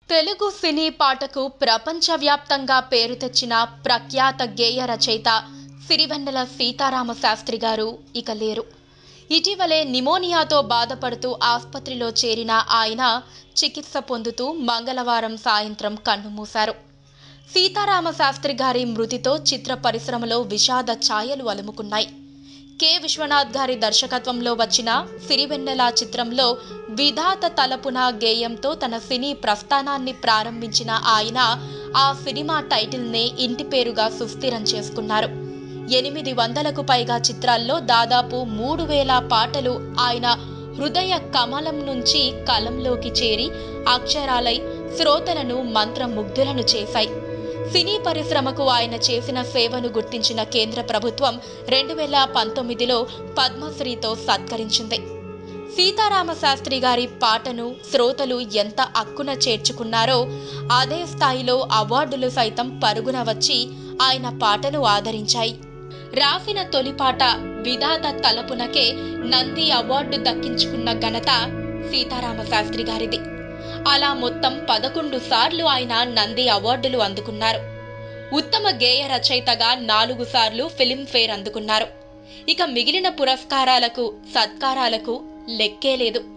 తెలుగు సినీ పాటకు ప్రపంచవ్యాప్తంగా పేరు తెచ్చిన ప్రఖ్యాత గేయ రచయిత సిరివెన్నెల సీతారామ శాస్త్రి గారు ఇక లేరు ఇటీవలే నిమోనియాతో బాధపడుతూ ఆసుపత్రిలో చేరిన ఆయన చికిత్స పొందుతూ మంగళవారం సాయంత్రం కన్నుమూశారు సీతారామ శాస్త్రి గారి మృతితో చిత్ర పరిశ్రమలో విషాద ఛాయలు అలుముకున్నాయి కె విశ్వనాథ్ గారి దర్శకత్వంలో వచ్చిన సిరివెన్నెల చిత్రంలో విధాత తలపున గేయంతో తన సినీ ప్రస్థానాన్ని ప్రారంభించిన ఆయన ఆ సినిమా టైటిల్నే ఇంటి పేరుగా సుస్థిరం చేసుకున్నారు ఎనిమిది వందలకు పైగా చిత్రాల్లో దాదాపు మూడు వేల పాటలు ఆయన హృదయ కమలం నుంచి కలంలోకి చేరి అక్షరాలై శ్రోతలను మంత్రముగ్ధులను చేశాయి సినీ పరిశ్రమకు ఆయన చేసిన సేవను గుర్తించిన కేంద్ర ప్రభుత్వం రెండు వేల పంతొమ్మిదిలో పద్మశ్రీతో సత్కరించింది సీతారామ శాస్త్రి గారి పాటను శ్రోతలు ఎంత అక్కున చేర్చుకున్నారో అదే స్థాయిలో అవార్డులు సైతం పరుగున వచ్చి ఆయన పాటను ఆదరించాయి రాసిన తొలి పాట విధాత తలపునకే నంది అవార్డు దక్కించుకున్న ఘనత సీతారామ శాస్త్రి గారిది అలా మొత్తం పదకొండు సార్లు ఆయన నంది అవార్డులు అందుకున్నారు ఉత్తమ గేయ రచయితగా నాలుగు సార్లు ఫిలింఫేర్ అందుకున్నారు ఇక మిగిలిన పురస్కారాలకు సత్కారాలకు లెక్కే లేదు